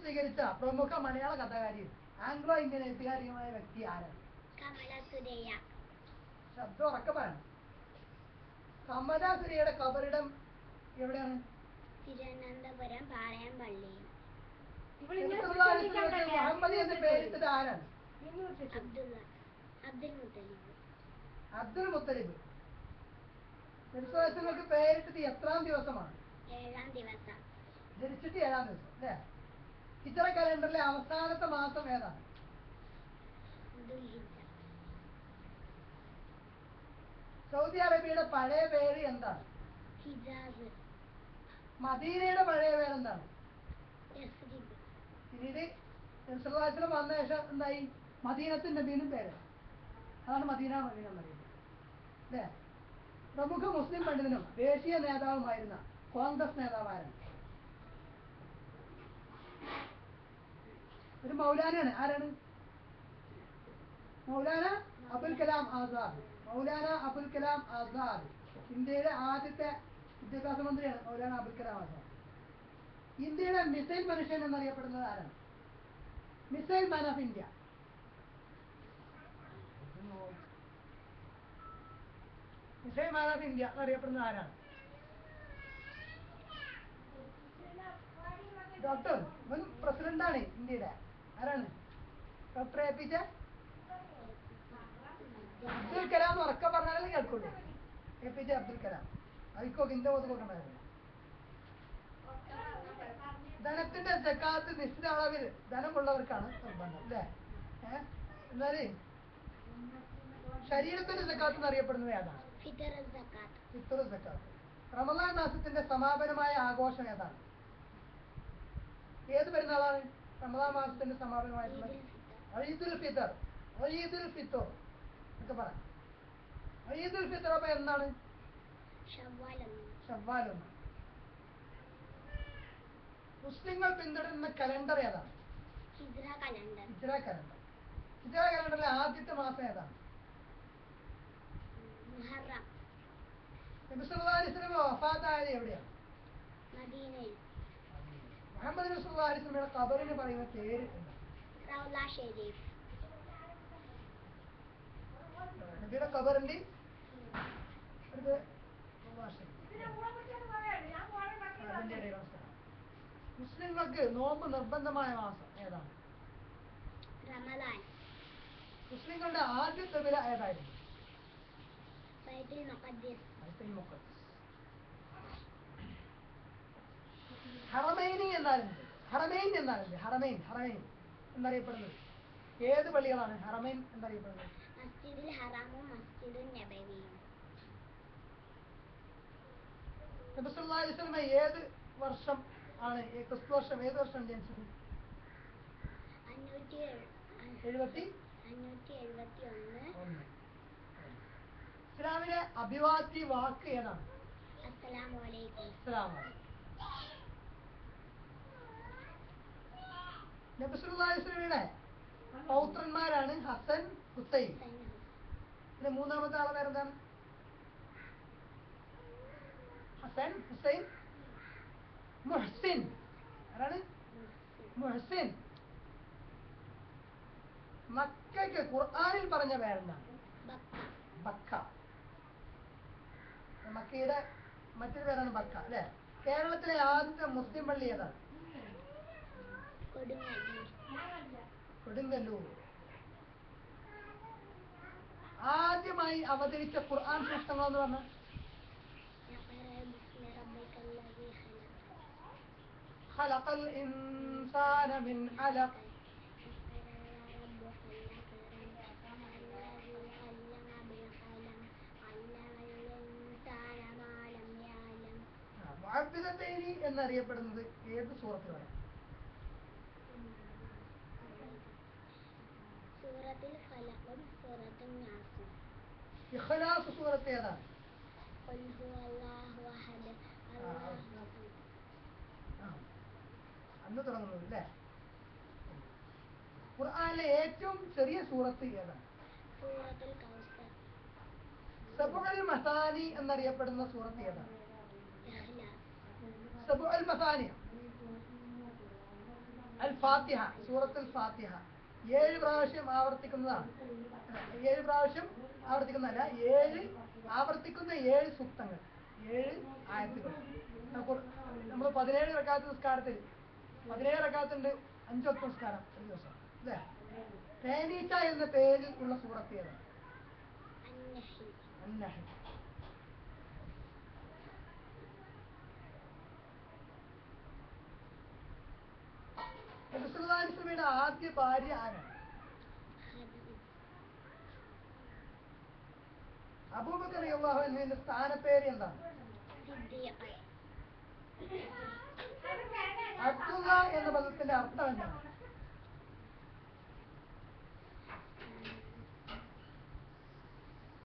പ്രസിദ്ധീകരിച്ച പ്രമുഖ മലയാള കഥകാരിയും ആംഗ്ലോ ഇന്ത്യൻ എഴുത്തുകാരിയുമായ വ്യക്തി ആരാണ് കമല സുരയ്യ ശബ്ദം ഉറക്കെ പറയണം കമല സുരയുടെ കബറിടം എവിടെയാണ് തിരുവനന്തപുരം പാളയം പള്ളിയിൽ മുഹമ്മദ് എന്ന് പേരിട്ടത് ആരാണ് അബ്ദുള്ള അബ്ദുൽ മുത്തലിബ് അബ്ദുൽ മുത്തലിബ് ക്രിസ്തുവാസങ്ങൾക്ക് പേരിട്ടത് എത്രാം ദിവസമാണ് ഏഴാം ദിവസം ജനിച്ചിട്ട് ഏഴാം ദിവസം അല്ലേ ഹിജറ കലണ്ടറിലെ അവസാനത്തെ മാസം ഏതാണ് ദുൽഹിജ്ജ സൗദി അറേബ്യയുടെ പഴയ പേര് എന്താണ് ഹിജാസ് മദീനയുടെ പഴയ പേര് എന്താണ് യസ്രിബ് പിന്നീട് നബിസ്വല്ലാസ്ലം വന്ന ശേഷം എന്തായി മദീനത്തിന്റെ നബീനും പേര് അതാണ് മദീന മദീന എന്നറിയുന്നത് അല്ലേ പ്രമുഖ മുസ്ലിം പണ്ഡിതനും ദേശീയ നേതാവുമായിരുന്ന കോൺഗ്രസ് നേതാവാരാണ് ഒരു മൗലാനയാണ് ആരാണ് മൗലാന അബുൽ കലാം ആസാദ് മൗലാന അബുൽ കലാം ആസാദ് ഇന്ത്യയുടെ ആദ്യത്തെ വിദ്യാഭ്യാസ മന്ത്രിയാണ് മൗലാന അബുൽ കലാം ആസാദ് ഇന്ത്യയുടെ മിസൈൽ മനുഷ്യൻ എന്നറിയപ്പെടുന്നത് ആരാണ് missile man of India missile man of India എന്നറിയപ്പെടുന്നത് ആരാണ് ഡോക്ടർ മുൻ പ്രസിഡന്റാണ് ഇന്ത്യയുടെ ആരാണ് doctor A P J Abdul Kalam എന്ന് ഉറക്കെ പറഞ്ഞാലേ കേൾക്കുള്ളൂ A P J Abdul Kalam അതിക്കോ ഇന്ത്യ പോത്ത് കൊടുക്കണ്ടായിരുന്നു ധനത്തിന്റെ ജക്കാത്ത് നിശ്ചിത അളവിൽ ധനമുള്ളവർക്കാണ് നിർബന്ധം അല്ലേ ഏഹ് എന്നാല് ശരീരത്തിന്റെ ജക്കാത്ത് എന്നറിയപ്പെടുന്നത് ഏതാണ് ഫിത്തർ സക്കാത്ത് ഫിത്തർ ജക്കാത്ത് റമദാൻ മാസത്തിന്റെ സമാപനമായ ആഘോഷം ഏതാണ് ഏത് പെരുന്നാളാണ് റമദാൻ മാസത്തിന്റെ സമാപനമായിട്ടുള്ള ഈദുൽ ഫിത്തർ ഈദുൽ ഫിത്തർ ഈദുൽ ഫിത്തർ എന്നൊക്കെ പറ ഈദുൽ ഫിത്തർ അപ്പൊ എന്നാണ് ഷവ്വാൽ ഒന്ന് ഷവ്വാൽ ഒന്ന് മുസ്ലിങ്ങൾ പിന്തുടരുന്ന കലണ്ടർ ഏതാണ് ഹിജ്റ കലണ്ടർ ഹിജ്റ കലണ്ടർ ഹിജ്റ കലണ്ടറിലെ ആദ്യത്തെ മാസം ഏതാണ് മുഹറം നബിസ്വല്ലാസ്ലമ വഫാത്തായത് എവിടെയാണ് മദീനയിൽ മുഹമ്മദ് നബിസ്വല്ലാസ്ലമയുടെ ഖബറിന് പറയുന്ന പേര് എന്താണ് റൗല ഷെരീഫ് നബിയുടെ ഖബറിന്റെ ഒരു പേ- ഭാഷ. അതിന്റെ ഇടയിലുള്ള സ്ഥലം. മുസ്ലിങ്ങൾക്ക് നോമ്പ് നിർബന്ധമായ മാസം ഏതാണ് റമദാൻ മുസ്ലിങ്ങളുടെ ആദ്യത്തെ വില ഏതായിരുന്നു ബൈത്തുൽ മുഖദ്ദിസ് ബൈത്തുൽ മുഖദ്ദസ്. ഹറമൈനി എന്നാലുണ്ട് ഹറമൈൻ എന്നാലുണ്ട് ഹറമൈൻ ഹറമൈൻ എന്നറിയപ്പെടുന്നത് ഏത് പള്ളികളാണ് ഹറമൈൻ എന്നറിയപ്പെടുന്നത് മസ്ജിദുൽ ഹറാമും മസ്ജിദുൽ നബവിയും നബിസ്വല്ലാ അലിസ്ലമ ഏത് വർഷം ആണ് ഈ ക്രിസ്തു വർഷം ഏത് വർഷം ജനിച്ചത് അഞ്ഞൂറ്റി എഴു- എഴുപത്തി അഞ്ഞൂറ്റി എഴുപത്തി ഒന്ന് ഒന്ന് ഇസ്ലാമിലെ അഭിവാദ്യ വാക്ക് ഏതാണ് അസ്സലാമു അലൈക്കും ഇസ്ലാമാണ് നബിസ്വല്ലാ അലിസ്ലമയുടെ പൗത്രന്മാരാണ് ഹസൻ ഹുസൈൻ സൈനഹു പിന്നെ മൂന്നാമത്തെ ആളെ പേരെന്താണ് ഹസൻ ഹുസൈൻ മുഹ്സിൻ ആരാണ് മുഹ്സിൻ മക്കയ്ക്ക് ഖുർആനിൽ പറഞ്ഞ പേരെന്താണ് ബക്ക ബക്ക മക്കയുടെ മറ്റൊരു പേരാണ് ബക്ക അല്ലെ കേരളത്തിലെ ആദ്യത്തെ മുസ്ലിം പള്ളി ഏതാണ് കൊടുങ്ങല്ലൂർ കൊടുങ്ങല്ലൂർ ആദ്യമായി അവതരിച്ച ഖുർആൻ പുസ്തകം എന്ന് പറഞ്ഞാൽ اقرأ باسم ربك الذي خلق خلق الإنسان من علق اقرأ ربك الأكرم الذي علم بالقلم علم الإنسان ما لم يعلم മുഅബ്ബിദത്തൈനി എന്നറിയപ്പെടുന്നത് ഏത് സൂറത്തിലാണ് സൂറത്തിൽ ഫലക്കും സൂറത്തും നാസും ഇഖ്ലാസ് സൂറത്ത് ഏതാണ് قل هو الله أحد الله الصمد ആ. അന്ന് തുടങ്ങുന്നത് അല്ലേ ഖുർആനിലെ ഏറ്റവും ചെറിയ സൂറത്ത് ഏതാണ് സൂറത്തുൽ കൗസർ സബുൽ മസാനി എന്നറിയപ്പെടുന്ന സൂറത്ത് ഏതാണ് ഇഖ്ലാസ് സബുൽ മസാനി അൽ ഫാത്തിഹ സൂറത്തുൽ ഫാത്തിഹ ഏഴ് പ്രാവശ്യം ആവർത്തിക്കുന്നതാണ് ഏഴ് പ്രാവശ്യം ആവർത്തിക്കുന്നതല്ല ഏഴ് ആവർത്തിക്കുന്ന ഏഴ് സൂക്തങ്ങൾ ഏഴ് ആയത്തുകൾ നമ്മൾ പതിനേഴ് റക്കാത്ത നിസ്കാരത്തിൽ പതിനേഴ് റക്കാത്തുണ്ട് അഞ്ചൊത്ത നിസ്കാരം ഒരു ദിവസം അല്ലേ തേനീച്ച എന്ന പേരിൽ ഉള്ള സൂറത്ത് ഏതാണ് النحل അന്നഹ് നബിസ്വല്ലാസ്ലമിയുടെ ആദ്യ ഭാര്യ ആരാണ് خديجة അബൂബക്കർ അള്ളാഹു എന്നതിന്റെ സ്ഥാനപ്പേര് എന്താണ് صديقة അബ്ദുള്ള എന്ന പദത്തിന്റെ അർത്ഥം എന്താണ്